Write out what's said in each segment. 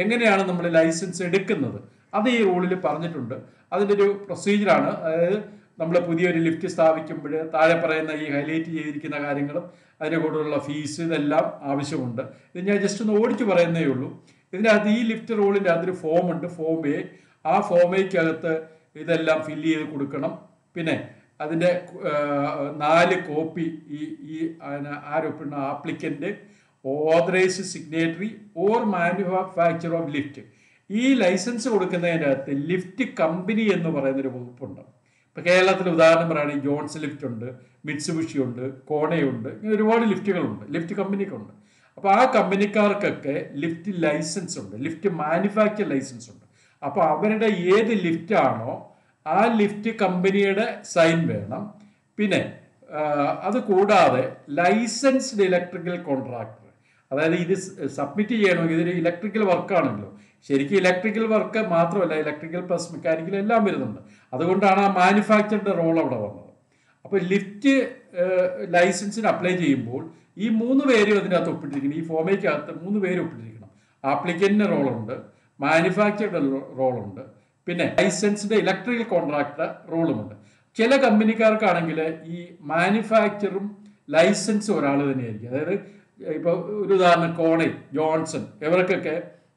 എങ്ങനെയാണ് നമ്മൾ ലൈസൻസ് എടുക്കുന്നത് അത് ഈ റൂളിൽ പറഞ്ഞിട്ടുണ്ട് അതിൻ്റെ ഒരു പ്രൊസീജിയറാണ് അതായത് നമ്മൾ പുതിയൊരു ലിഫ്റ്റ് സ്ഥാപിക്കുമ്പോൾ താഴെ പറയുന്ന ഈ ഹൈലൈറ്റ് ചെയ്തിരിക്കുന്ന കാര്യങ്ങളും അതിൻ്റെ കൂടെയുള്ള ഫീസ് ഇതെല്ലാം ആവശ്യമുണ്ട് ഇത് ഞാൻ ജസ്റ്റ് ഒന്ന് ഓടിച്ച് പറയുന്നേ ഉള്ളൂ ഇതിനകത്ത് ഈ ലിഫ്റ്റ് റൂളിൻ്റെ അകത്തൊരു ഫോം ഉണ്ട് ഫോം എ ആ ഫോം എക്കകത്ത് ഇതെല്ലാം ഫില്ല് ചെയ്ത് കൊടുക്കണം പിന്നെ അതിൻ്റെ നാല് കോപ്പി ഈ ഈ ആരൊപ്പിടുന്ന applicant authorise signatory or manufacture of lift ഈ ലൈസൻസ് കൊടുക്കുന്നതിൻ്റെ അകത്ത് ലിഫ്റ്റ് കമ്പനി എന്ന് പറയുന്നൊരു വകുപ്പുണ്ട് ഇപ്പോൾ കേരളത്തിൽ ഉദാഹരണം പറയുകയാണെങ്കിൽ ജോൺസ് ലിഫ്റ്റ് ഉണ്ട് മിറ്റ്സുബിഷി ഉണ്ട് കോണയുണ്ട് ഇങ്ങനെ ഒരുപാട് ലിഫ്റ്റുകളുണ്ട് ലിഫ്റ്റ് കമ്പനിക്കുണ്ട് അപ്പോൾ ആ കമ്പനിക്കാർക്കൊക്കെ ലിഫ്റ്റ് ലൈസൻസ് ഉണ്ട് ലിഫ്റ്റ് മാനുഫാക്ചർ ലൈസൻസ് ഉണ്ട് അപ്പോൾ അവരുടെ ഏത് ലിഫ്റ്റാണോ ആ ലിഫ്റ്റ് കമ്പനിയുടെ സൈൻ വേണം പിന്നെ അത് കൂടാതെ ലൈസൻസ്ഡ് ഇലക്ട്രിക്കൽ കോൺട്രാക്ടർ അതായത് ഇത് സബ്മിറ്റ് ചെയ്യണമെങ്കിൽ ഇതൊരു ഇലക്ട്രിക്കൽ വർക്കാണല്ലോ ശരിക്കും ഇലക്ട്രിക്കൽ വർക്ക് മാത്രമല്ല ഇലക്ട്രിക്കൽ പ്ലസ് മെക്കാനിക്കൽ എല്ലാം വരുന്നുണ്ട് അതുകൊണ്ടാണ് ആ മാനുഫാക്ചറിൻ്റെ റോൾ അവിടെ വന്നത് അപ്പോൾ ലിഫ്റ്റ് ലൈസൻസിന് അപ്ലൈ ചെയ്യുമ്പോൾ ഈ മൂന്ന് പേരും അതിനകത്ത് ഒപ്പിട്ടിരിക്കണം ഈ ഫോമേക്കകത്ത് മൂന്ന് പേര് ഒപ്പിട്ടിരിക്കണം ആപ്ലിക്കൻറ്റിന് റോളുണ്ട് മാനുഫാക്ചറുടെ റോളുണ്ട് പിന്നെ ലൈസൻസ്ഡ് ഇലക്ട്രിക്കൽ കോൺട്രാക്ടർ റോളുമുണ്ട് ചില കമ്പനിക്കാർക്കാണെങ്കിൽ ഈ മാനുഫാക്ചറും ലൈസൻസും ഒരാൾ തന്നെയായിരിക്കും അതായത് ഇപ്പോൾ ഒരു ഉദാഹരണം കോണി ജോൺസൺ ഇവർക്കൊക്കെ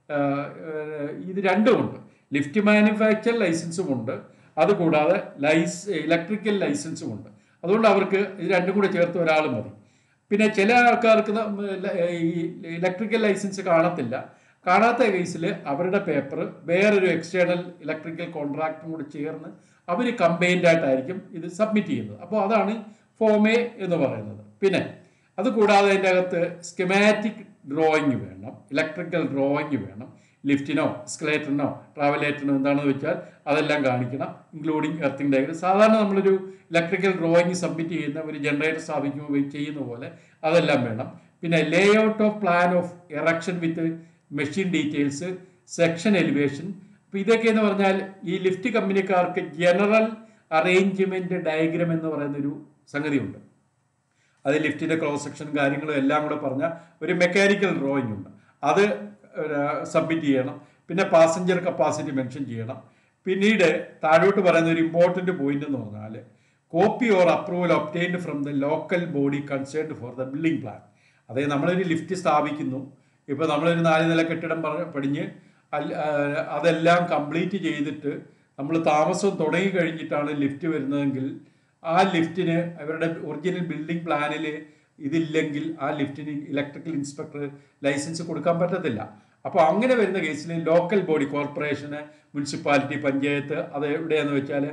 ഇത് രണ്ടുമുണ്ട് ലിഫ്റ്റ് മാനുഫാക്ചർ ലൈസൻസും ഉണ്ട് അതുകൂടാതെ ലൈസ് ഇലക്ട്രിക്കൽ ലൈസൻസും ഉണ്ട് അതുകൊണ്ട് അവർക്ക് ഇത് രണ്ടും കൂടെ ചേർത്ത് ഒരാൾ മതി പിന്നെ ചില ആൾക്കാർക്ക് ഈ ഇലക്ട്രിക്കൽ ലൈസൻസ് കാണത്തില്ല കാണാത്ത കേസിൽ അവരുടെ പേപ്പർ വേറൊരു എക്സ്റ്റേണൽ ഇലക്ട്രിക്കൽ കോൺട്രാക്റ്റും കൂടി ചേർന്ന് അവർ കമ്പൈൻഡ് ആയിട്ടായിരിക്കും ഇത് സബ്മിറ്റ് ചെയ്യുന്നത് അപ്പോൾ അതാണ് ഫോം എ എന്ന് പറയുന്നത് പിന്നെ അതുകൂടാതെ അതിൻ്റെ അകത്ത് സ്കെമാറ്റിക് ഡ്രോയിങ് വേണം ഇലക്ട്രിക്കൽ ഡ്രോയിങ് വേണം ലിഫ്റ്റിനോ സ്കലേറ്ററിനോ ട്രാവലേറ്ററിനോ എന്താണെന്ന് വെച്ചാൽ അതെല്ലാം കാണിക്കണം ഇൻക്ലൂഡിങ് എർത്തിങ് ഡയഗ്രം സാധാരണ നമ്മളൊരു ഇലക്ട്രിക്കൽ ഡ്രോയിങ് സബ്മിറ്റ് ചെയ്യുന്ന ഒരു ജനറേറ്റർ സ്ഥാപിക്കുമ്പോൾ ചെയ്യുന്ന പോലെ അതെല്ലാം വേണം പിന്നെ layout of plan of erection with machine details section elevation അപ്പോൾ ഇതൊക്കെ എന്ന് പറഞ്ഞാൽ ഈ ലിഫ്റ്റ് കമ്പനിക്കാർക്ക് ജനറൽ അറേഞ്ച്മെന്റ് ഡയഗ്രം എന്ന് പറയുന്ന ഒരു സംഗതിയുണ്ട് അത് ലിഫ്റ്റിന്റെ ക്രോസ് സെക്ഷൻ കാര്യങ്ങളും എല്ലാം കൂടെ പറഞ്ഞ ഒരു മെക്കാനിക്കൽ ഡ്രോയിങ് ഉണ്ട് അത് സബ്മിറ്റ് ചെയ്യണം പിന്നെ പാസഞ്ചർ കപ്പാസിറ്റി മെൻഷൻ ചെയ്യണം പിന്നീട് താഴോട്ട് പറയുന്ന ഒരു ഇമ്പോർട്ടൻ്റ് പോയിന്റ് എന്ന് പറഞ്ഞാൽ copy or approval obtained from the local body concerned for the building plan അതായത് നമ്മളൊരു ലിഫ്റ്റ് സ്ഥാപിക്കുന്നു ഇപ്പോൾ നമ്മളൊരു നാല് നില കെട്ടിടം പറഞ്ഞ് പടിഞ്ഞ് അതെല്ലാം കംപ്ലീറ്റ് ചെയ്തിട്ട് നമ്മൾ താമസം തുടങ്ങി കഴിഞ്ഞിട്ടാണ് ലിഫ്റ്റ് വരുന്നതെങ്കിൽ ആ ലിഫ്റ്റിന് അവരുടെ ഒറിജിനൽ ബിൽഡിംഗ് പ്ലാനിൽ ഇതില്ലെങ്കിൽ ആ ലിഫ്റ്റിന് ഇലക്ട്രിക്കൽ ഇൻസ്പെക്ടർ ലൈസൻസ് കൊടുക്കാൻ പറ്റത്തില്ല അപ്പോൾ അങ്ങനെ വരുന്ന കേസിൽ ലോക്കൽ ബോഡി കോർപ്പറേഷന് മുനിസിപ്പാലിറ്റി പഞ്ചായത്ത് അത് എവിടെയാന്ന് വെച്ചാൽ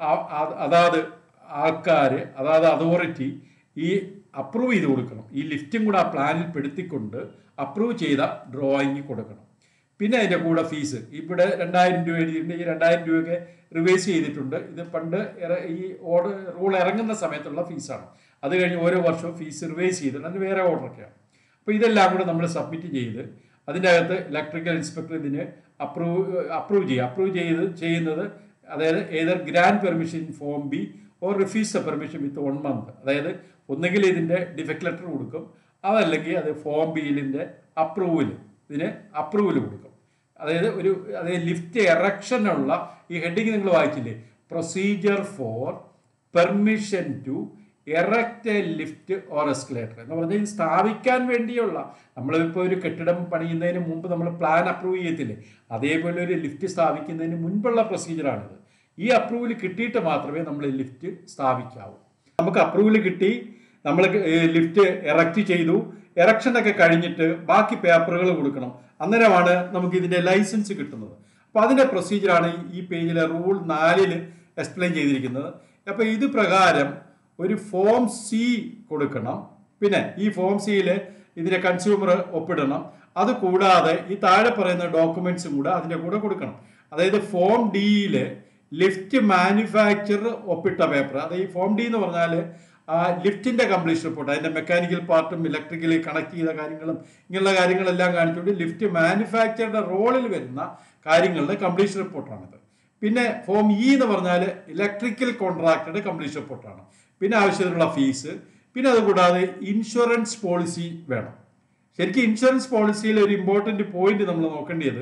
അതാത് ആൾക്കാർ അതാത് അതോറിറ്റി ഈ അപ്രൂവ് ചെയ്ത് കൊടുക്കണം ഈ ലിഫ്റ്റും കൂടെ ആ പ്ലാനിൽ പെടുത്തിക്കൊണ്ട് അപ്രൂവ് ചെയ്ത ഡ്രോയിങ് കൊടുക്കണം പിന്നെ അതിൻ്റെ കൂടെ ഫീസ് ഇവിടെ രണ്ടായിരം രൂപ എഴുതിയിട്ടുണ്ട് ഈ രണ്ടായിരം രൂപയൊക്കെ റിവേഴ്സ് ചെയ്തിട്ടുണ്ട് ഇത് പണ്ട് ഈ ഓർഡർ റൂൾ ഇറങ്ങുന്ന സമയത്തുള്ള ഫീസാണ് അത് കഴിഞ്ഞ് ഓരോ വർഷവും ഫീസ് റിവേഴ്സ് ചെയ്തിട്ടുണ്ട് അതിന് വേറെ ഓർഡറൊക്കെയാണ് അപ്പോൾ ഇതെല്ലാം കൂടെ നമ്മൾ സബ്മിറ്റ് ചെയ്ത് അതിൻ്റെ അകത്ത് ഇലക്ട്രിക്കൽ ഇൻസ്പെക്ടർ ഇതിന് അപ്രൂവ് അപ്രൂവ് ചെയ്യുക അപ്രൂവ് ചെയ്ത് ചെയ്യുന്നത് അതായത് either grant permission form B or refuse the permission with one month അതായത് ഒന്നുകിൽ ഇതിൻ്റെ ഡിഫക്ട് ലെറ്റർ കൊടുക്കും അതല്ലെങ്കിൽ അത് ഫോം ബിയിലിൻ്റെ അപ്രൂവൽ ഇതിന് അപ്രൂവൽ കൊടുക്കും അതായത് ഒരു അതായത് ലിഫ്റ്റ് എറക്ഷനുള്ള ഈ ഹെഡിങ് നിങ്ങൾ വായിച്ചില്ലേ procedure for permission to erect a lift or escalator എന്ന് പറഞ്ഞാൽ സ്ഥാപിക്കാൻ വേണ്ടിയുള്ള നമ്മളിപ്പോൾ ഒരു കെട്ടിടം പണിയുന്നതിന് മുമ്പ് നമ്മൾ പ്ലാൻ അപ്രൂവ് ചെയ്യത്തില്ലേ അതേപോലെ ഒരു ലിഫ്റ്റ് സ്ഥാപിക്കുന്നതിന് മുൻപുള്ള പ്രൊസീജിയറാണിത് ഈ അപ്രൂവൽ കിട്ടിയിട്ട് മാത്രമേ നമ്മൾ ലിഫ്റ്റ് സ്ഥാപിക്കാവൂ നമുക്ക് അപ്രൂവൽ കിട്ടി നമ്മൾ ലിഫ്റ്റ് എറക്റ്റ് ചെയ്തു എറക്ഷനൊക്കെ കഴിഞ്ഞിട്ട് ബാക്കി പേപ്പറുകൾ കൊടുക്കണം അന്നേരമാണ് നമുക്ക് ഇതിൻ്റെ ലൈസൻസ് കിട്ടുന്നത് അപ്പോൾ അതിൻ്റെ പ്രൊസീജിയറാണ് ഈ പേജിലെ റൂൾ നാലിൽ എക്സ്പ്ലെയിൻ ചെയ്തിരിക്കുന്നത് അപ്പോൾ ഇത് പ്രകാരം ഒരു ഫോം സി കൊടുക്കണം പിന്നെ ഈ ഫോം സിയിൽ ഇതിൻ്റെ കൺസ്യൂമർ ഒപ്പിടണം അത് കൂടാതെ ഈ താഴെ പറയുന്ന ഡോക്യുമെന്റ്സും കൂടെ അതിൻ്റെ കൂടെ കൊടുക്കണം അതായത് ഫോം ഡിയിൽ ലിഫ്റ്റ് മാനുഫാക്ചർ ഒപ്പിട്ട പേപ്പർ അത് ഈ ഫോം ഡി എന്ന് പറഞ്ഞാൽ ആ ലിഫ്റ്റിന്റെ കംപ്ലീഷൻ റിപ്പോർട്ട് അതിന്റെ മെക്കാനിക്കൽ പാർട്ടും ഇലക്ട്രിക്കലി കണക്ട് ചെയ്ത കാര്യങ്ങളും ഇങ്ങനെയുള്ള കാര്യങ്ങളെല്ലാം കാണിച്ചുകൊണ്ട് ലിഫ്റ്റ് മാനുഫാക്ചറുടെ റോളിൽ വരുന്ന കാര്യങ്ങളുടെ കംപ്ലീഷൻ റിപ്പോർട്ടാണിത് പിന്നെ ഫോം ഇ എന്ന് പറഞ്ഞാൽ ഇലക്ട്രിക്കൽ കോൺട്രാക്ടറുടെ കംപ്ലീഷൻ റിപ്പോർട്ടാണ് പിന്നെ ആവശ്യത്തിനുള്ള ഫീസ് പിന്നെ അതുകൂടാതെ ഇൻഷുറൻസ് പോളിസി വേണം ശരിക്കും ഇൻഷുറൻസ് പോളിസിയിൽ ഒരു ഇമ്പോർട്ടൻ്റ് പോയിന്റ് നമ്മൾ നോക്കേണ്ടത്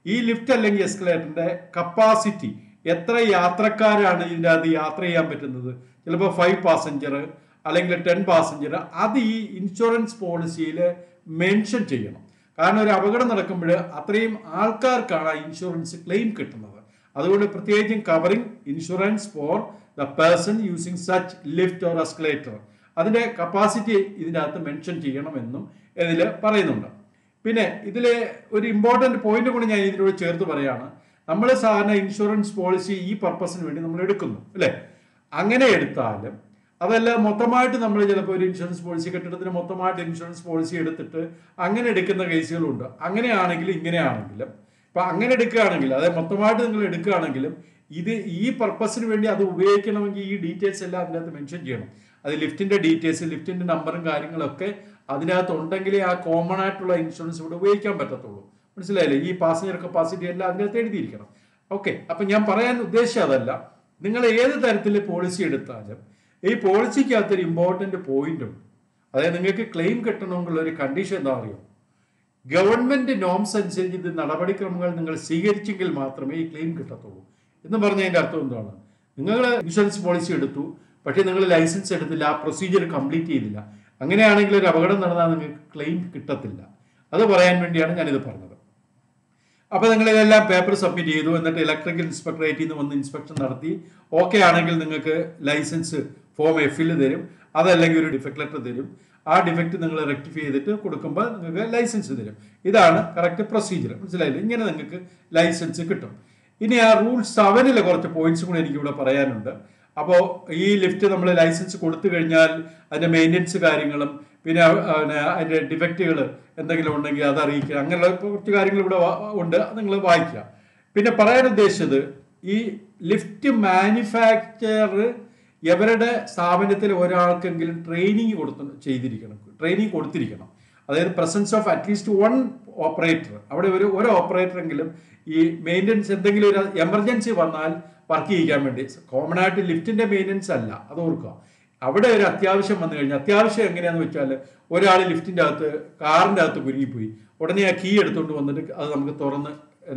ഈ ലിഫ്റ്റ് അല്ലെങ്കിൽ എസ്കലേറ്ററിന്റെ കപ്പാസിറ്റി എത്ര യാത്രക്കാരാണ് ഇതിൻ്റെ അകത്ത് യാത്ര ചെയ്യാൻ പറ്റുന്നത് ചിലപ്പോൾ ഫൈവ് പാസഞ്ചർ അല്ലെങ്കിൽ ടെൻ പാസഞ്ചർ അത് ഈ ഇൻഷുറൻസ് പോളിസിയിൽ മെൻഷൻ ചെയ്യണം കാരണം ഒരു അപകടം നടക്കുമ്പോൾ അത്രയും ആൾക്കാർക്കാണ് ആ ഇൻഷുറൻസ് ക്ലെയിം കിട്ടുന്നത് അതുകൊണ്ട് പ്രത്യേകിച്ചും covering insurance for the person using such lift or escalator അതിന്റെ കപ്പാസിറ്റി ഇതിൻ്റെ അകത്ത് മെൻഷൻ ചെയ്യണമെന്നും ഇതിൽ പറയുന്നുണ്ട് പിന്നെ ഇതിൽ ഒരു ഇമ്പോർട്ടൻ്റ് പോയിന്റ് കൂടി ഞാൻ ഇതിനോട് ചേർത്ത് പറയാണ് നമ്മൾ സാധാരണ ഇൻഷുറൻസ് പോളിസി ഈ പർപ്പസിന് വേണ്ടി നമ്മൾ എടുക്കുന്നു അല്ലേ അങ്ങനെ എടുത്താലും അതല്ല മൊത്തമായിട്ട് നമ്മൾ ചിലപ്പോൾ ഒരു ഇൻഷുറൻസ് പോളിസി കെട്ടിടത്തിന് മൊത്തമായിട്ട് ഇൻഷുറൻസ് പോളിസി എടുത്തിട്ട് അങ്ങനെ എടുക്കുന്ന കേസുകളുണ്ട് അങ്ങനെയാണെങ്കിൽ ഇങ്ങനെയാണെങ്കിലും ഇപ്പം അങ്ങനെ എടുക്കുകയാണെങ്കിൽ അതായത് മൊത്തമായിട്ട് നിങ്ങൾ എടുക്കുകയാണെങ്കിലും ഇത് ഈ പർപ്പസിന് വേണ്ടി അത് ഉപയോഗിക്കണമെങ്കിൽ ഈ ഡീറ്റെയിൽസ് എല്ലാം അതിനകത്ത് മെൻഷൻ ചെയ്യണം അത് ലിഫ്റ്റിന്റെ ഡീറ്റെയിൽസ് ലിഫ്റ്റിന്റെ നമ്പറും കാര്യങ്ങളൊക്കെ അതിനകത്ത് ഉണ്ടെങ്കിലേ ആ കോമൺ ആയിട്ടുള്ള ഇൻഷുറൻസ് ഇവിടെ ഉപയോഗിക്കാൻ പറ്റത്തുള്ളൂ മനസ്സിലായില്ലേ ഈ പാസഞ്ചർ കപ്പാസിറ്റി എല്ലാം അതിനകത്ത് എഴുതിയിരിക്കണം ഓക്കെ അപ്പം ഞാൻ പറയാൻ ഉദ്ദേശിച്ചത് അതല്ല നിങ്ങൾ ഏത് തരത്തിൽ പോളിസി എടുത്താലും ഈ പോളിസിക്കകത്ത് ഒരു ഇമ്പോർട്ടൻ്റ് പോയിന്റ് ഉണ്ട് അതായത് നിങ്ങൾക്ക് ക്ലെയിം കിട്ടണമെന്നുള്ള ഒരു കണ്ടീഷൻ എന്താ അറിയോ ഗവൺമെന്റ് നോംസ് അനുസരിച്ച് ഇത് നടപടിക്രമങ്ങൾ നിങ്ങൾ സ്വീകരിച്ചെങ്കിൽ മാത്രമേ ഈ ക്ലെയിം കിട്ടത്തുള്ളൂ എന്ന് പറഞ്ഞതിന്റെ അർത്ഥം എന്താണ് നിങ്ങൾ ഇൻഷുറൻസ് പോളിസി എടുത്തു പക്ഷേ നിങ്ങൾ ലൈസൻസ് എടുത്തില്ല ആ പ്രൊസീജിയർ കംപ്ലീറ്റ് ചെയ്തില്ല അങ്ങനെയാണെങ്കിൽ ഒരു അപകടം നടന്നാൽ നിങ്ങൾക്ക് ക്ലെയിം കിട്ടത്തില്ല അത് പറയാൻ വേണ്ടിയാണ് ഞാനിത് പറഞ്ഞത് അപ്പോൾ നിങ്ങൾ ഇതെല്ലാം പേപ്പർ സബ്മിറ്റ് ചെയ്തു എന്നിട്ട് ഇലക്ട്രിക്കൽ ഇൻസ്പെക്ടറേറ്റിൽ നിന്ന് വന്ന് ഇൻസ്പെക്ഷൻ നടത്തി ഓക്കെ ആണെങ്കിൽ നിങ്ങൾക്ക് ലൈസൻസ് ഫോം എഫിൽ തരും അതല്ലെങ്കിൽ ഒരു ഡിഫക്ട് ലെറ്റർ തരും ആ ഡിഫക്റ്റ് നിങ്ങൾ റെക്ടിഫൈ ചെയ്തിട്ട് കൊടുക്കുമ്പോൾ നിങ്ങൾക്ക് ലൈസൻസ് തരും ഇതാണ് കറക്റ്റ് പ്രൊസീജിയർ മനസ്സിലായില്ലേ ഇങ്ങനെ നിങ്ങൾക്ക് ലൈസൻസ് കിട്ടും ഇനി ആ റൂൾ സെവനിലെ കുറച്ച് പോയിന്റ്സ് കൂടി എനിക്കിവിടെ പറയാനുണ്ട് അപ്പോൾ ഈ ലിഫ്റ്റ് നമ്മൾ ലൈസൻസ് കൊടുത്തു കഴിഞ്ഞാൽ അതിൻ്റെ മെയിൻ്റെനൻസ് കാര്യങ്ങളും പിന്നെ അതിൻ്റെ ഡിഫക്റ്റുകൾ എന്തെങ്കിലും ഉണ്ടെങ്കിൽ അത് അറിയിക്കുക അങ്ങനെയുള്ള കുറച്ച് കാര്യങ്ങൾ ഇവിടെ ഉണ്ട് അത് നിങ്ങൾ വായിക്കുക പിന്നെ പറയാൻ ഉദ്ദേശിച്ചത് ഈ ലിഫ്റ്റ് മാനുഫാക്ചർ ഇവരുടെ സ്ഥാപനത്തിൽ ഒരാൾക്കെങ്കിലും ട്രെയിനിങ് കൊടുത്ത് ചെയ്തിരിക്കണം ട്രെയിനിങ് കൊടുത്തിരിക്കണം അതായത് presence of at least one operator അവിടെ ഒരു ഒരു ഓപ്പറേറ്ററെങ്കിലും ഈ മെയിൻ്റനൻസ് എന്തെങ്കിലും ഒരു എമർജൻസി വന്നാൽ വർക്ക് ചെയ്യിക്കാൻ വേണ്ടി കോമൺ ആയിട്ട് ലിഫ്റ്റിന്റെ മെയിൻ്റനൻസ് അല്ല അത് ഓർക്കുക അവിടെ ഒരു അത്യാവശ്യം വന്നു കഴിഞ്ഞാൽ അത്യാവശ്യം എങ്ങനെയാന്ന് വെച്ചാൽ ഒരാൾ ലിഫ്റ്റിന്റെ അകത്ത് കാറിന്റെ അകത്ത് കുരുങ്ങിപ്പോയി ഉടനെ ആ കീ എടുത്തുകൊണ്ട് വന്നിട്ട് അത് നമുക്ക് തുറന്ന്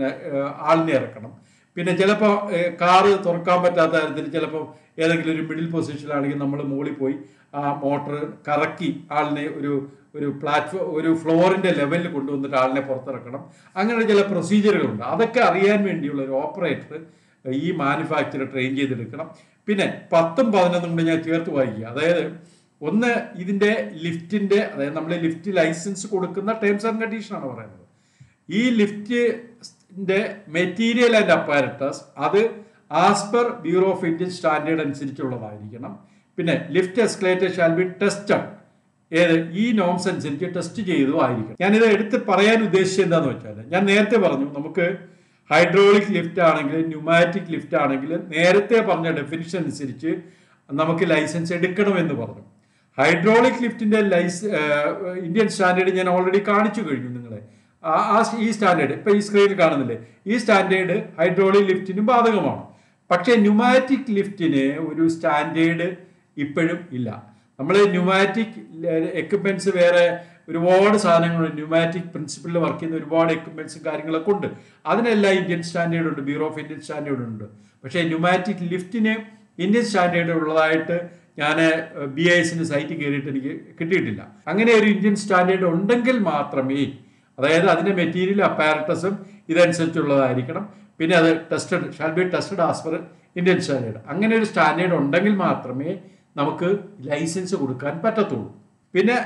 ആളിനെ ഇറക്കണം പിന്നെ ചിലപ്പോൾ കാറ് തുറക്കാൻ പറ്റാത്ത തരത്തിൽ ചിലപ്പോൾ ഏതെങ്കിലും ഒരു മിഡിൽ പൊസിഷനിലാണെങ്കിൽ നമ്മൾ മുകളിൽ പോയി ആ മോട്ടർ കറക്കി ആളിനെ ഒരു ഒരു പ്ലാറ്റ്ഫോം ഒരു ഫ്ലോറിന്റെ ലെവലിൽ കൊണ്ടുവന്നിട്ട് ആളിനെ പുറത്തിറക്കണം അങ്ങനെ ചില പ്രൊസീജിയറുകളുണ്ട് അതൊക്കെ അറിയാൻ വേണ്ടിയുള്ള ഒരു ഓപ്പറേറ്റർ ഈ മാനുഫാക്ചർ ട്രെയിൻ ചെയ്തെടുക്കണം പിന്നെ പത്തും പതിനൊന്നും കൂടി ഞാൻ ചേർത്ത് വായിക്കുക അതായത് ഒന്ന് ഇതിന്റെ ലിഫ്റ്റിന്റെ അതായത് നമ്മൾ ലിഫ്റ്റ് ലൈസൻസ് കൊടുക്കുന്ന ടേംസ് ആൻഡ് കണ്ടീഷൻ ആണ് പറയുന്നത് ഈ ലിഫ്റ്റിന്റെ മെറ്റീരിയൽ ആൻഡ് അപ്പാരറ്റസ് അത് as per bureau of Indian standard അനുസരിച്ചുള്ളതായിരിക്കണം പിന്നെ lift escalator shall be tested ഏത് ഈ നോംസ് അനുസരിച്ച് ടെസ്റ്റ് ചെയ്തതും ആയിരിക്കണം ഞാനിത് എടുത്ത് പറയാൻ ഉദ്ദേശിച്ചത് എന്താണെന്ന് വെച്ചാൽ ഞാൻ നേരത്തെ പറഞ്ഞു നമുക്ക് ഹൈഡ്രോളിക് ലിഫ്റ്റ് ആണെങ്കിൽ ന്യൂമാറ്റിക് ലിഫ്റ്റ് ആണെങ്കിൽ നേരത്തെ പറഞ്ഞ ഡെഫിനിഷൻ അനുസരിച്ച് നമുക്ക് ലൈസൻസ് എടുക്കണമെന്ന് പറഞ്ഞു ഹൈഡ്രോളിക് ലിഫ്റ്റിന്റെ ലൈസ് ഇന്ത്യൻ സ്റ്റാൻഡേർഡ് ഞാൻ ഓൾറെഡി കാണിച്ചു കഴിഞ്ഞു നിങ്ങളെ ആ ഈ സ്റ്റാൻഡേർഡ് ഇപ്പൊ ഈ സ്ക്രീനിൽ കാണുന്നില്ലേ ഈ സ്റ്റാൻഡേർഡ് ഹൈഡ്രോളിക് ലിഫ്റ്റിനും ബാധകമാണ് പക്ഷേ ന്യൂമാറ്റിക് ലിഫ്റ്റിന് ഒരു സ്റ്റാൻഡേർഡ് ഇപ്പോഴും ഇല്ല നമ്മൾ ന്യൂമാറ്റിക് എക്യുപ്മെന്റ്സ് വേറെ ഒരുപാട് സാധനങ്ങളുണ്ട് ന്യൂമാറ്റിക് പ്രിൻസിപ്പിളിൽ വർക്ക് ചെയ്യുന്ന ഒരുപാട് എക്യുപ്മെന്റ്സും കാര്യങ്ങളൊക്കെ ഉണ്ട് അതിനെല്ലാം ഇന്ത്യൻ സ്റ്റാൻഡേർഡ് ഉണ്ട് ബ്യൂറോ ഓഫ് ഇന്ത്യൻ സ്റ്റാൻഡേർഡ് ഉണ്ട് പക്ഷേ ന്യൂമാറ്റിക് ലിഫ്റ്റിന് ഇന്ത്യൻ സ്റ്റാൻഡേർഡ് ഉള്ളതായിട്ട് ഞാൻ ബി ഐ എസിന്റെ സൈറ്റ് കയറിയിട്ട് എനിക്ക് കിട്ടിയിട്ടില്ല അങ്ങനെ ഒരു ഇന്ത്യൻ സ്റ്റാൻഡേർഡ് ഉണ്ടെങ്കിൽ മാത്രമേ അതായത് അതിന്റെ മെറ്റീരിയൽ അപ്പാരറ്റസും ഇതനുസരിച്ചുള്ളതായിരിക്കണം പിന്നെ അത് tested shall be tested as per Indian standard അങ്ങനെ ഒരു സ്റ്റാൻഡേർഡ് ഉണ്ടെങ്കിൽ മാത്രമേ നമുക്ക് ലൈസൻസ് കൊടുക്കാൻ പറ്റത്തുള്ളൂ പിന്നെ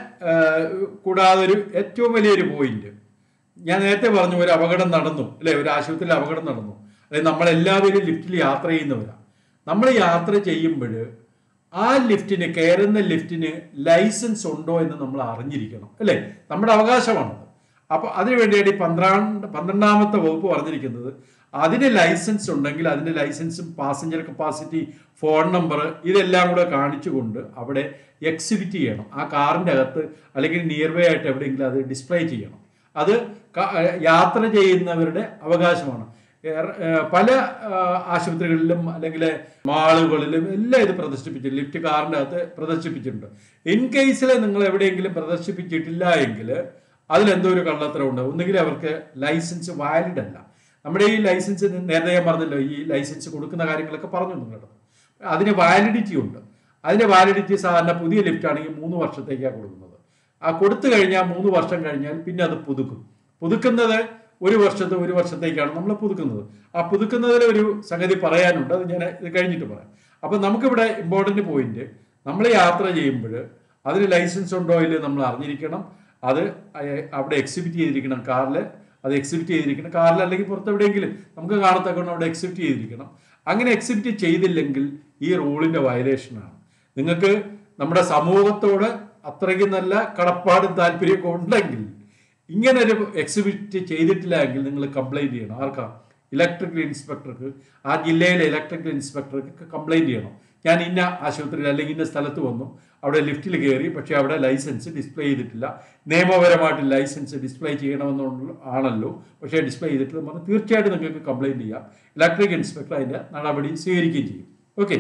കൂടാതെ ഒരു ഏറ്റവും വലിയൊരു പോയിന്റ് ഞാൻ നേരത്തെ പറഞ്ഞു ഒരു അപകടം നടന്നു അല്ലെ ഒരു ആശുപത്രിയിൽ അപകടം നടന്നു അതായത് നമ്മളെല്ലാവരും ലിഫ്റ്റിൽ യാത്ര ചെയ്യുന്നവരാണ് നമ്മൾ യാത്ര ചെയ്യുമ്പോൾ ആ ലിഫ്റ്റിന് കയറുന്ന ലിഫ്റ്റിന് ലൈസൻസ് ഉണ്ടോ എന്ന് നമ്മൾ അറിഞ്ഞിരിക്കണം അല്ലേ നമ്മുടെ അവകാശമാണത് അപ്പോൾ അതിനു വേണ്ടിയാണ് ഈ പന്ത്രണ്ട് പന്ത്രണ്ടാമത്തെ വകുപ്പ് പറഞ്ഞിരിക്കുന്നത് അതിന് ലൈസൻസ് ഉണ്ടെങ്കിൽ അതിന്റെ ലൈസൻസും പാസഞ്ചർ കപ്പാസിറ്റി ഫോൺ നമ്പർ ഇതെല്ലാം കൂടെ കാണിച്ചുകൊണ്ട് അവിടെ എക്സിബിറ്റ് ചെയ്യണം ആ കാറിൻ്റെ അകത്ത് അല്ലെങ്കിൽ നിയർ ബൈ ആയിട്ട് എവിടെയെങ്കിലും അത് ഡിസ്പ്ലേ ചെയ്യണം അത് യാത്ര ചെയ്യുന്നവരുടെ അവകാശമാണ് പല ആശുപത്രികളിലും അല്ലെങ്കിൽ മാളുകളിലും എല്ലാം ഇത് പ്രദർശിപ്പിച്ചു ലിഫ്റ്റ് കാറിൻ്റെ അകത്ത് പ്രദർശിപ്പിച്ചിട്ടുണ്ട് ഇൻ കേസിൽ നിങ്ങൾ എവിടെയെങ്കിലും പ്രദർശിപ്പിച്ചിട്ടില്ല എങ്കിൽ അതിലെന്തോ ഒരു കള്ളത്തരം ഉണ്ട് ഒന്നുകിൽ അവർക്ക് ലൈസൻസ് വാലിഡ് അല്ല നമ്മുടെ ഈ ലൈസൻസ് നേരത്തെ ഞാൻ പറഞ്ഞല്ലോ ഈ ലൈസൻസ് കൊടുക്കുന്ന കാര്യങ്ങളൊക്കെ പറഞ്ഞു നിങ്ങളുടെ അതിന് വാലിഡിറ്റി ഉണ്ട് അതിന്റെ വാലിഡിറ്റി സാധാരണ പുതിയ ലിഫ്റ്റ് ആണെങ്കിൽ മൂന്ന് വർഷത്തേക്കാണ് കൊടുക്കുന്നത് ആ കൊടുത്തു കഴിഞ്ഞാൽ മൂന്ന് വർഷം കഴിഞ്ഞാൽ പിന്നെ അത് പുതുക്കും പുതുക്കുന്നത് ഒരു വർഷത്തെ ഒരു വർഷത്തേക്കാണ് നമ്മൾ പുതുക്കുന്നത് ആ പുതുക്കുന്നതിൽ ഒരു സംഗതി പറയാനുണ്ട് അത് ഞാൻ ഇത് കഴിഞ്ഞിട്ട് പറയാം അപ്പം നമുക്കിവിടെ ഇമ്പോർട്ടൻ്റ് പോയിന്റ് നമ്മൾ യാത്ര ചെയ്യുമ്പോൾ അതിന് ലൈസൻസ് ഉണ്ടോ ഇല്ലയോ നമ്മൾ അറിഞ്ഞിരിക്കണം അത് അയ- അവിടെ എക്സിബിറ്റ് ചെയ്തിരിക്കണം കാറിൽ അത് എക്സിബിറ്റ് ചെയ്തിരിക്കണം കാറിൽ അല്ലെങ്കിൽ പുറത്ത് എവിടെയെങ്കിലും നമുക്ക് കാണത്തക്കൊണ്ട് അവിടെ എക്സിബിറ്റ് ചെയ്തിരിക്കണം അങ്ങനെ എക്സിബിറ്റ് ചെയ്തില്ലെങ്കിൽ ഈ റൂളിന്റെ വയലേഷനാണ് നിങ്ങൾക്ക് നമ്മുടെ സമൂഹത്തോട് അത്രയ്ക്ക് നല്ല കടപ്പാടും താല്പര്യമൊക്കെ ഉണ്ടെങ്കിൽ ഇങ്ങനെ ഒരു എക്സിബിറ്റ് ചെയ്തിട്ടില്ല എങ്കിൽ നിങ്ങൾ കംപ്ലൈന്റ് ചെയ്യണം ആർക്കാ ഇലക്ട്രിക്കൽ ഇൻസ്പെക്ടർക്ക് ആ ജില്ലയിലെ ഇലക്ട്രിക്കൽ ഇൻസ്പെക്ടർക്ക് കംപ്ലൈന്റ് ചെയ്യണം ഞാൻ ഇന്ന ആശുപത്രിയിൽ അല്ലെങ്കിൽ ഇന്ന സ്ഥലത്ത് വന്നു അവിടെ ലിഫ്റ്റിൽ കയറി പക്ഷേ അവിടെ ലൈസൻസ് ഡിസ്പ്ലേ ചെയ്തിട്ടില്ല നിയമപരമായിട്ട് ലൈസൻസ് ഡിസ്പ്ലേ ചെയ്യണമെന്നുള്ള ആണല്ലോ പക്ഷേ ഡിസ്പ്ലേ ചെയ്തിട്ടില്ല പറഞ്ഞാൽ തീർച്ചയായിട്ടും നിങ്ങൾക്ക് കംപ്ലൈന്റ് ചെയ്യാം ഇലക്ട്രിക് ഇൻസ്പെക്ടർ അതിന്റെ നടപടി സ്വീകരിക്കുകയും ചെയ്യും ഓക്കെ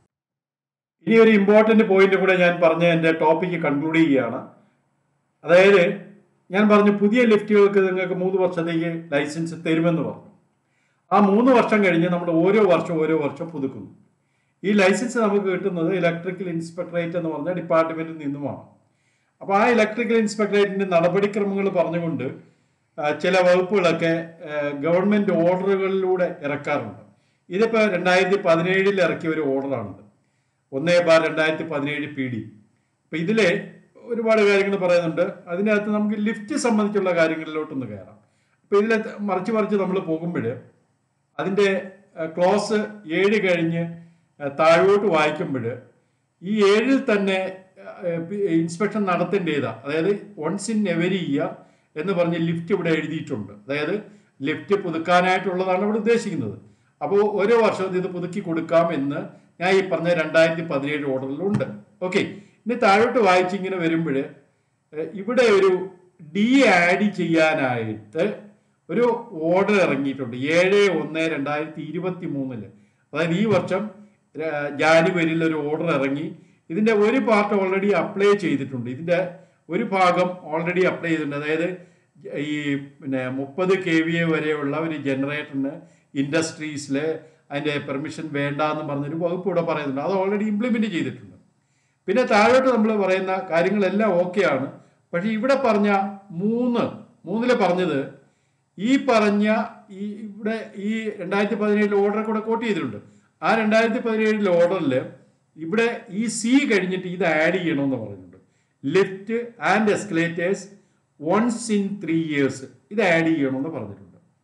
ഇനി ഒരു ഇമ്പോർട്ടന്റ് പോയിന്റ് കൂടെ ഞാൻ പറഞ്ഞ എൻ്റെ ടോപ്പിക്ക് കൺക്ലൂഡ് ചെയ്യുകയാണ് അതായത് ഞാൻ പറഞ്ഞു പുതിയ ലിഫ്റ്റുകൾക്ക് നിങ്ങൾക്ക് മൂന്ന് വർഷത്തേക്ക് ലൈസൻസ് തരുമെന്ന് പറഞ്ഞു ആ മൂന്ന് വർഷം കഴിഞ്ഞ് നമ്മൾ ഓരോ വർഷം ഓരോ വർഷം പുതുക്കുന്നു ഈ ലൈസൻസ് നമുക്ക് കിട്ടുന്നത് ഇലക്ട്രിക്കൽ ഇൻസ്പെക്ടറേറ്റ് എന്ന് പറഞ്ഞ ഡിപ്പാർട്ട്മെന്റിൽ നിന്നുമാണ് അപ്പോൾ ആ ഇലക്ട്രിക്കൽ ഇൻസ്പെക്ടറേറ്റിന്റെ നടപടിക്രമങ്ങൾ പറഞ്ഞുകൊണ്ട് ആ, ചില വകുപ്പുകളൊക്കെ ഗവൺമെന്റ് ഓർഡറുകളിലൂടെ ഇറക്കാറുണ്ട് ഇതിപ്പോൾ രണ്ടായിരത്തി പതിനേഴിൽ ഇറക്കിയ ഒരു ഓർഡറാണിത് ഒന്നേ ബാർ രണ്ടായിരത്തി പതിനേഴ് പി ഡി അപ്പൊ ഇതിലെ ഒരുപാട് കാര്യങ്ങൾ പറയുന്നുണ്ട് അതിനകത്ത് നമുക്ക് ലിഫ്റ്റ് സംബന്ധിച്ചുള്ള കാര്യങ്ങളിലോട്ടൊന്ന് കയറാം അപ്പൊ ഇതിലെ മറിച്ച് മറിച്ച് നമ്മൾ പോകുമ്പോൾ അതിന്റെ ക്ലോസ് ഏഴ് കഴിഞ്ഞ് ആ, താഴോട്ട് വായിക്കുമ്പോൾ ഈ ഏഴിൽ തന്നെ ഇൻസ്പെക്ഷൻ നടത്തേണ്ടതാ അതായത് വൺസ് ഇൻ എവരി ഇയർ എന്ന് പറഞ്ഞ് ലിഫ്റ്റ് ഇവിടെ എഴുതിയിട്ടുണ്ട് അതായത് ലിഫ്റ്റ് പുതുക്കാനായിട്ടുള്ളതാണ് ഇവിടെ ഉദ്ദേശിക്കുന്നത് അപ്പോൾ ഓരോ വർഷവും ഇത് പുതുക്കി കൊടുക്കാം എന്ന് ഞാൻ ഈ പറഞ്ഞ രണ്ടായിരത്തി പതിനേഴ് ഓർഡറിലുണ്ട് ഓക്കെ ഇനി താഴോട്ട് വായിച്ച് ഇങ്ങനെ വരുമ്പോൾ ഇവിടെ ഒരു ഡി ആഡ് ചെയ്യാനായിട്ട് ഒരു ഓർഡർ ഇറങ്ങിയിട്ടുണ്ട് ഏഴ് ഒന്ന് രണ്ടായിരത്തി ഇരുപത്തി മൂന്നില് അതായത് ഈ വർഷം ര- ജാനുവരിയിൽ ഒരു ഓർഡർ ഇറങ്ങി ഇതിന്റെ ഒരു പാർട്ട് ഓൾറെഡി അപ്ലൈ ചെയ്തിട്ടുണ്ട് ഇതിന്റെ ഒരു ഭാഗം ഓൾറെഡി അപ്ലൈ ചെയ്തിട്ടുണ്ട് അതായത് ഈ പിന്നെ മുപ്പത് കെ വി എ വരെയുള്ള ഒരു ജനറേറ്ററിന് ഇൻഡസ്ട്രീസിൽ അതിന്റെ പെർമിഷൻ വേണ്ട എന്ന് പറഞ്ഞൊരു വകുപ്പ് ഇവിടെ പറയുന്നുണ്ട് അത് ഓൾറെഡി ഇംപ്ലിമെന്റ് ചെയ്തിട്ടുണ്ട് പിന്നെ താഴോട്ട് നമ്മൾ പറയുന്ന കാര്യങ്ങളെല്ലാം ഓക്കെയാണ് പക്ഷെ ഇവിടെ പറഞ്ഞ മൂന്ന് മൂന്നില് പറഞ്ഞത് ഈ പറഞ്ഞ ഈ ഇവിടെ ഈ രണ്ടായിരത്തി പതിനേഴിൽ ഓർഡർ കൂടെ കോട്ട് ചെയ്തിട്ടുണ്ട് ആ രണ്ടായിരത്തി പതിനേഴിലെ ഓർഡറിൽ ഇവിടെ ഈ സി കഴിഞ്ഞിട്ട് ഇത് ആഡ് ചെയ്യണമെന്ന് പറയുന്നുണ്ട് lift and escalators once in three years ഇത് ആഡ് ചെയ്യണമെന്ന് പറഞ്ഞിട്ടുണ്ട്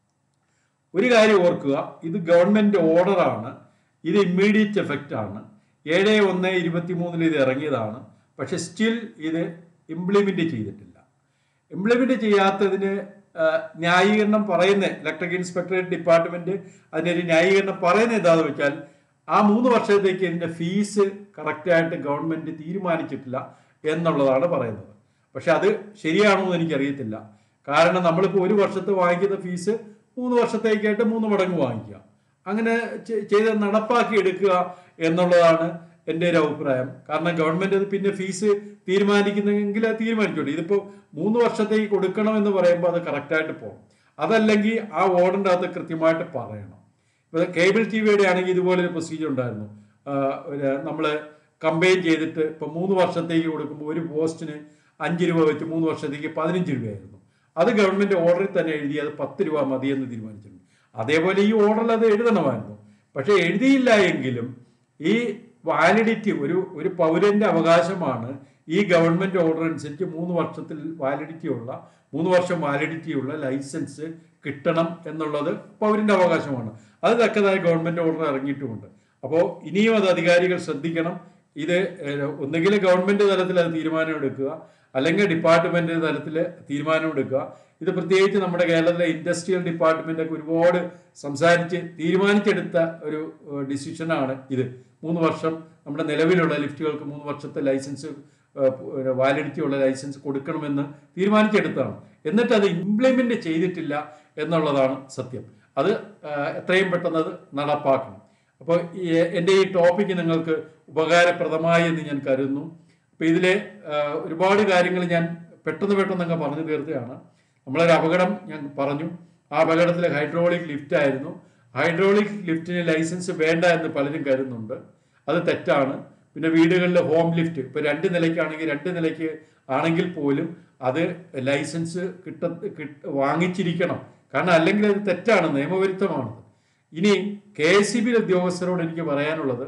ഒരു കാര്യം ഓർക്കുക ഇത് ഗവൺമെന്റ് ഓർഡറാണ് ഇത് ഇമ്മീഡിയറ്റ് എഫക്റ്റ് ആണ് ഏഴ് ഒന്ന് ഇരുപത്തി മൂന്നിൽ ഇത് ഇറങ്ങിയതാണ് പക്ഷെ സ്റ്റിൽ ഇത് ഇംപ്ലിമെന്റ് ചെയ്തിട്ടില്ല ഇംപ്ലിമെന്റ് ചെയ്യാത്തതിന് ആ, ന്യായീകരണം പറയുന്ന ഇലക്ട്രിക് ഇൻസ്പെക്ടറേറ്റ് ഡിപ്പാർട്ട്മെന്റ് അതിനൊരു ന്യായീകരണം പറയുന്നത് എന്താണെന്ന് വെച്ചാൽ ആ മൂന്ന് വർഷത്തേക്ക് ഇതിന്റെ ഫീസ് കറക്റ്റായിട്ട് ഗവൺമെന്റ് തീരുമാനിച്ചിട്ടില്ല എന്നുള്ളതാണ് പറയുന്നത് പക്ഷെ അത് ശരിയാണോ എന്ന് എനിക്കറിയത്തില്ല കാരണം നമ്മളിപ്പോൾ ഒരു വർഷത്തെ വാങ്ങിക്കുന്ന ഫീസ് മൂന്ന് വർഷത്തേക്കായിട്ട് മൂന്ന് മടങ്ങ് വാങ്ങിക്കുക അങ്ങനെ ചെ- ചെയ്ത് നടപ്പാക്കി എടുക്കുക എന്നുള്ളതാണ് എൻ്റെ ഒരു അഭിപ്രായം കാരണം ഗവൺമെന്റ് അത് പിന്നെ ഫീസ് തീരുമാനിക്കുന്നെങ്കിൽ അത് തീരുമാനിച്ചോട്ടെ ഇതിപ്പോൾ മൂന്ന് വർഷത്തേക്ക് കൊടുക്കണം എന്ന് പറയുമ്പോൾ അത് കറക്റ്റായിട്ട് പോകണം അതല്ലെങ്കിൽ ആ ഓർഡറിൻ്റെ അകത്ത് കൃത്യമായിട്ട് പറയണം ഇപ്പോൾ കേബിൾ ടി വിയുടെ ആണെങ്കിൽ ഇതുപോലെ ഒരു പ്രൊസീജിയർ ഉണ്ടായിരുന്നു നമ്മൾ കമ്പൈൻ ചെയ്തിട്ട് ഇപ്പം മൂന്ന് വർഷത്തേക്ക് കൊടുക്കുമ്പോൾ ഒരു പോസ്റ്റിന് അഞ്ച് രൂപ വെച്ച് മൂന്ന് വർഷത്തേക്ക് പതിനഞ്ച് രൂപയായിരുന്നു അത് ഗവൺമെന്റ് ഓർഡറിൽ തന്നെ എഴുതി അത് പത്ത് രൂപ മതിയെന്ന് തീരുമാനിച്ചിട്ടുണ്ട് അതേപോലെ ഈ ഓർഡറിൽ അത് എഴുതണമായിരുന്നു പക്ഷെ എഴുതിയില്ല എങ്കിലും ഈ വാലിഡിറ്റി ഒരു ഒരു പൗരന്റെ അവകാശമാണ് ഈ ഗവൺമെന്റ് ഓർഡർ അനുസരിച്ച് മൂന്ന് വർഷത്തിൽ വാലിഡിറ്റി ഉള്ള മൂന്ന് വർഷം വാലിഡിറ്റി ഉള്ള ലൈസൻസ് കിട്ടണം എന്നുള്ളത് പൗരന്റെ അവകാശമാണ് അത് തക്കതായ ഗവൺമെന്റ് ഓർഡർ ഇറങ്ങിയിട്ടുമുണ്ട് അപ്പോൾ ഇനിയും അത് അധികാരികൾ ശ്രദ്ധിക്കണം ഇത് ഏഹ്, ഒന്നുകിൽ ഗവൺമെന്റ് തലത്തിൽ അത് തീരുമാനമെടുക്കുക അല്ലെങ്കിൽ ഡിപ്പാർട്ട്മെന്റ് തലത്തിൽ തീരുമാനമെടുക്കുക ഇത് പ്രത്യേകിച്ച് നമ്മുടെ കേരളത്തിലെ ഇൻഡസ്ട്രിയൽ ഡിപ്പാർട്ട്മെന്റ് ഒക്കെ ഒരുപാട് സംസാരിച്ച് തീരുമാനിച്ചെടുത്ത ഒരു ഡിസിഷനാണ് ഇത് മൂന്ന് വർഷം നമ്മുടെ നിലവിലുള്ള ലിഫ്റ്റുകൾക്ക് മൂന്ന് വർഷത്തെ ലൈസൻസ് വാലിഡിറ്റി ഉള്ള ലൈസൻസ് കൊടുക്കണമെന്ന് തീരുമാനിച്ചെടുത്തതാണ് എന്നിട്ട് അത് ഇംപ്ലിമെന്റ് ചെയ്തിട്ടില്ല എന്നുള്ളതാണ് സത്യം അത് ആ, എത്രയും പെട്ടെന്ന് അത് നടപ്പാക്കണം അപ്പോൾ ഈ എൻ്റെ ഈ ടോപ്പിക്ക് നിങ്ങൾക്ക് ഉപകാരപ്രദമായി എന്ന് ഞാൻ കരുതുന്നു അപ്പോൾ ഇതിലെ ആ, ഒരുപാട് കാര്യങ്ങൾ ഞാൻ പെട്ടെന്ന് പെട്ടെന്ന് അങ്ങ് പറഞ്ഞു തീർത്തതാണ് നമ്മളൊരു അപകടം ഞാൻ പറഞ്ഞു ആ അപകടത്തിൽ ഹൈഡ്രോളിക് ലിഫ്റ്റ് ആയിരുന്നു ഹൈഡ്രോളിക് ലിഫ്റ്റിന് ലൈസൻസ് വേണ്ട എന്ന് പലരും കരുതുന്നുണ്ട് അത് തെറ്റാണ് പിന്നെ വീടുകളിൽ ഹോം ലിഫ്റ്റ് ഇപ്പോൾ രണ്ട് നിലയ്ക്കാണെങ്കിൽ രണ്ട് നിലയ്ക്ക് ആണെങ്കിൽ പോലും അത് ലൈസൻസ് കിട്ട കിട്ട വാങ്ങിച്ചിരിക്കണം കാരണം അല്ലെങ്കിൽ അത് തെറ്റാണ് നിയമവിരുദ്ധമാണത് ഇനി കെ എസ് സി ബി ഉദ്യോഗസ്ഥരോട് എനിക്ക് പറയാനുള്ളത്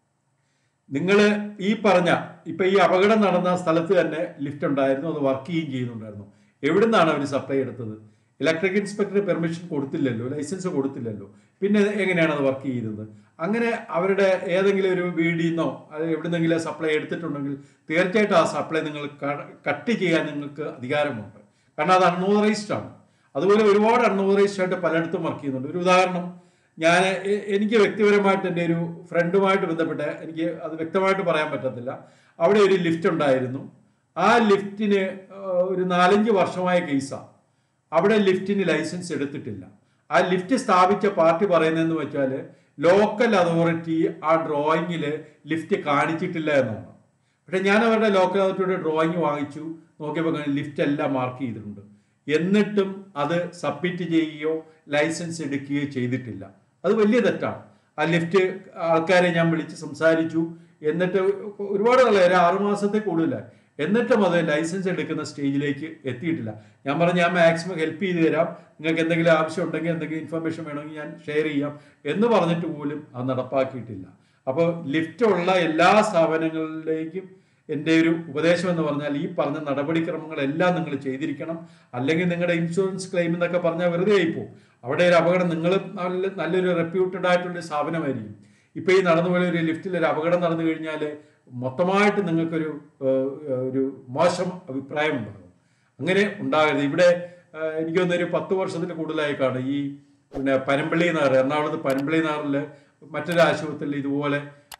നിങ്ങൾ ഈ പറഞ്ഞ ഇപ്പൊ ഈ അപകടം നടന്ന സ്ഥലത്ത് തന്നെ ലിഫ്റ്റ് ഉണ്ടായിരുന്നു അത് വർക്ക് ചെയ്യുകയും ചെയ്യുന്നുണ്ടായിരുന്നു എവിടെ നിന്നാണ് അവർ സപ്ലൈ എടുത്തത് ഇലക്ട്രിക് ഇൻസ്പെക്ടർ പെർമിഷൻ കൊടുത്തില്ലല്ലോ ലൈസൻസ് കൊടുത്തില്ലല്ലോ പിന്നെ എങ്ങനെയാണ് അത് വർക്ക് ചെയ്യുന്നത് അങ്ങനെ അവരുടെ ഏതെങ്കിലും ഒരു വീടിൽ നിന്നോ അത് എവിടുന്നെങ്കിലും സപ്ലൈ എടുത്തിട്ടുണ്ടെങ്കിൽ തീർച്ചയായിട്ടും ആ സപ്ലൈ നിങ്ങൾ കട്ട് ചെയ്യാൻ നിങ്ങൾക്ക് അധികാരമുണ്ട് കാരണം അത് അൺഓതറൈസ്ഡ് ആണ് അതുപോലെ ഒരുപാട് അൺഓതറൈസ്ഡ് ആയിട്ട് പലയിടത്തും വർക്ക് ചെയ്യുന്നുണ്ട് ഒരു ഉദാഹരണം ഞാൻ എ- എനിക്ക് വ്യക്തിപരമായിട്ട് എൻ്റെ ഒരു ഫ്രണ്ടുമായിട്ട് ബന്ധപ്പെട്ട് എനിക്ക് അത് വ്യക്തമായിട്ട് പറയാൻ പറ്റത്തില്ല അവിടെ ഒരു ലിഫ്റ്റ് ഉണ്ടായിരുന്നു ആ ലിഫ്റ്റിന് ഒരു നാലഞ്ച് വർഷമായ കേസാണ് അവിടെ ലിഫ്റ്റിന് ലൈസൻസ് എടുത്തിട്ടില്ല ആ ലിഫ്റ്റ് സ്ഥാപിച്ച പാർട്ടി പറയുന്നതെന്ന് വെച്ചാൽ ലോക്കൽ അതോറിറ്റി ആ ഡ്രോയിങ്ങിൽ ലിഫ്റ്റ് കാണിച്ചിട്ടില്ല എന്നാണ് പക്ഷെ ഞാൻ അവരുടെ ലോക്കൽ അതോറിറ്റിയുടെ ഡ്രോയിങ് വാങ്ങിച്ചു നോക്കിയപ്പോൾ ലിഫ്റ്റ് എല്ലാം മാർക്ക് ചെയ്തിട്ടുണ്ട് എന്നിട്ടും അത് സബ്മിറ്റ് ചെയ്യുകയോ ലൈസൻസ് എടുക്കുകയോ ചെയ്തിട്ടില്ല അത് വലിയ തെറ്റാണ് ആ ലിഫ്റ്റ് ആൾക്കാരെ ഞാൻ വിളിച്ച് സംസാരിച്ചു എന്നിട്ട് ഒരുപാട് നാളെ ഒരു ആറുമാസത്തെ കൂടുതലായി എന്നിട്ടും അത് ലൈസൻസ് എടുക്കുന്ന സ്റ്റേജിലേക്ക് എത്തിയിട്ടില്ല ഞാൻ പറഞ്ഞു ഞാൻ മാക്സിമം ഹെൽപ്പ് ചെയ്ത് തരാം നിങ്ങൾക്ക് എന്തെങ്കിലും ആവശ്യം ഉണ്ടെങ്കിൽ എന്തെങ്കിലും ഇൻഫർമേഷൻ വേണമെങ്കിൽ ഞാൻ ഷെയർ ചെയ്യാം എന്ന് പറഞ്ഞിട്ട് പോലും അത് നടപ്പാക്കിയിട്ടില്ല അപ്പോൾ ലിഫ്റ്റ് ഉള്ള എല്ലാ സ്ഥാപനങ്ങളിലേക്കും എൻ്റെ ഒരു ഉപദേശം എന്ന് പറഞ്ഞാൽ ഈ പറഞ്ഞ നടപടിക്രമങ്ങളെല്ലാം നിങ്ങൾ ചെയ്തിരിക്കണം അല്ലെങ്കിൽ നിങ്ങളുടെ ഇൻഷുറൻസ് ക്ലെയിം എന്നൊക്കെ പറഞ്ഞാൽ വെറുതെ ആയിപ്പോവും അവിടെ ഒരു അപകടം നിങ്ങൾ നല്ല നല്ലൊരു റെപ്യൂട്ടഡ് ആയിട്ടുള്ള ഒരു സ്ഥാപനമായിരിക്കും ഇപ്പോൾ ഈ നടന്നുപോയ ഒരു ലിഫ്റ്റിൽ ഒരു അപകടം നടന്നു കഴിഞ്ഞാൽ മൊത്തമായിട്ട് നിങ്ങൾക്കൊരു ഏഹ്, ഒരു മോശം അഭിപ്രായം ഉണ്ടാകും അങ്ങനെ ഉണ്ടാകരുത് ഇവിടെ ഏഹ്, എനിക്ക് തോന്നുന്നു ഒരു പത്ത് വർഷത്തിന് കൂടുതലായി കാണും ഈ പിന്നെ പനമ്പള്ളി നാറ് എറണാകുളത്ത് പനമ്പള്ളി നാറിൽ മറ്റൊരു ആശുപത്രിയിൽ ഇതുപോലെ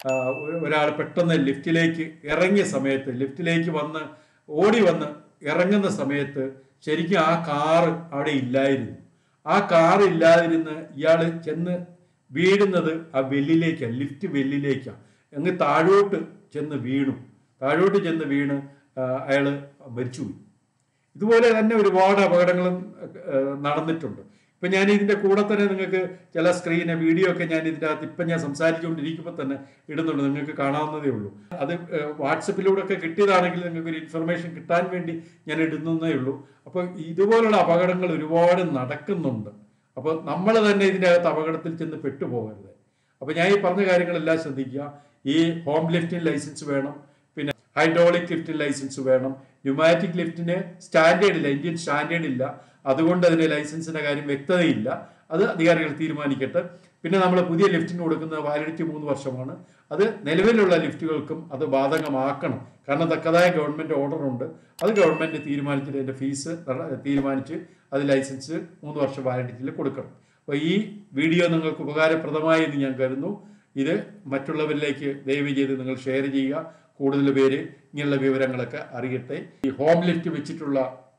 ഒരാൾ പെട്ടെന്ന് ലിഫ്റ്റിലേക്ക് ഇറങ്ങിയ സമയത്ത് ലിഫ്റ്റിലേക്ക് വന്ന് ഓടി വന്ന് ഇറങ്ങുന്ന സമയത്ത് ശരിക്കും ആ കാറ് അവിടെ ഇല്ലായിരുന്നു ആ കാർ ഇല്ലാതിരുന്ന് ഇയാൾ ചെന്ന് വീഴുന്നത് ആ വെല്ലിലേക്കാണ് ലിഫ്റ്റ് വെല്ലിലേക്കാണ് അങ്ങ് താഴോട്ട് ചെന്ന് വീണു താഴോട്ട് ചെന്ന് വീണ് അയാൾ മരിച്ചുപോയി ഇതുപോലെ തന്നെ ഒരുപാട് അപകടങ്ങളും ഏഹ്, നടന്നിട്ടുണ്ട് ഇപ്പം ഞാൻ ഇതിൻ്റെ കൂടെ തന്നെ നിങ്ങൾക്ക് ചില സ്ക്രീന് വീഡിയോ ഒക്കെ ഞാൻ ഇതിൻ്റെ അകത്ത് ഇപ്പം ഞാൻ സംസാരിച്ചുകൊണ്ടിരിക്കുമ്പോൾ തന്നെ ഇടുന്നുണ്ട് നിങ്ങൾക്ക് കാണാവുന്നതേ ഉള്ളൂ അത് ഏഹ്, വാട്സപ്പിലൂടെ ഒക്കെ കിട്ടിയതാണെങ്കിൽ നിങ്ങൾക്ക് ഒരു ഇൻഫർമേഷൻ കിട്ടാൻ വേണ്ടി ഞാൻ ഇടുന്നതേ ഉള്ളൂ അപ്പോൾ ഇതുപോലുള്ള അപകടങ്ങൾ ഒരുപാട് നടക്കുന്നുണ്ട് അപ്പോൾ നമ്മൾ തന്നെ ഇതിൻ്റെ അകത്ത് അപകടത്തിൽ ചെന്ന് പെട്ടുപോകരുത് അപ്പോൾ ഞാൻ ഈ പറഞ്ഞ കാര്യങ്ങളെല്ലാം ശ്രദ്ധിക്കുക ഈ ഹോം ലിഫ്റ്റിന് ലൈസൻസ് വേണം പിന്നെ ഹൈഡ്രോളിക് ലിഫ്റ്റിന് ലൈസൻസ് വേണം ന്യൂമാറ്റിക് ലിഫ്റ്റിന് സ്റ്റാൻഡേർഡ് ഇല്ല ഇന്ത്യൻ സ്റ്റാൻഡേർഡ് ഇല്ല അതുകൊണ്ട് അതിന് ലൈസൻസിന്റെ കാര്യം വ്യക്തതയില്ല അത് അധികാരികൾ തീരുമാനിക്കട്ടെ പിന്നെ നമ്മൾ പുതിയ ലിഫ്റ്റിന് കൊടുക്കുന്ന വാലിഡിറ്റി മൂന്ന് വർഷമാണ് അത് നിലവിലുള്ള ലിഫ്റ്റുകൾക്കും അത് ബാധകമാക്കണം കാരണം തക്കതായ ഗവൺമെന്റ് ഓർഡർ ഉണ്ട് അത് ഗവൺമെന്റ് തീരുമാനിച്ചിട്ട് അതിന്റെ ഫീസ് തീരുമാനിച്ച് അത് ലൈസൻസ് മൂന്ന് വർഷം വാലിഡിറ്റിയിൽ കൊടുക്കണം അപ്പോൾ ഈ വീഡിയോ നിങ്ങൾക്ക് ഉപകാരപ്രദമായി എന്ന് ഞാൻ കരുതുന്നു ഇത് മറ്റുള്ളവരിലേക്ക് ദയവ് ചെയ്ത് നിങ്ങൾ ഷെയർ ചെയ്യുക കൂടുതൽ പേര് ഇങ്ങനെയുള്ള വിവരങ്ങളൊക്കെ അറിയട്ടെ ഈ ഹോം ലിഫ്റ്റ് വെച്ചിട്ടുള്ള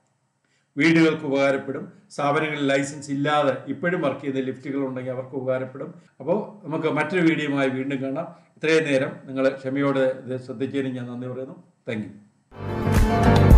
വീടുകൾക്ക് ഉപകാരപ്പെടും സ്ഥാപനങ്ങളിൽ ലൈസൻസ് ഇല്ലാതെ ഇപ്പോഴും വർക്ക് ചെയ്യുന്ന ലിഫ്റ്റുകൾ ഉണ്ടെങ്കിൽ അവർക്ക് ഉപകാരപ്പെടും അപ്പോൾ നമുക്ക് മറ്റൊരു വീഡിയോയുമായി വീണ്ടും കാണാം ഇത്രയും നേരം നിങ്ങൾ ക്ഷമയോടെ ഇത് ശ്രദ്ധിച്ചതിന് ഞാൻ നന്ദി പറയുന്നു താങ്ക് യു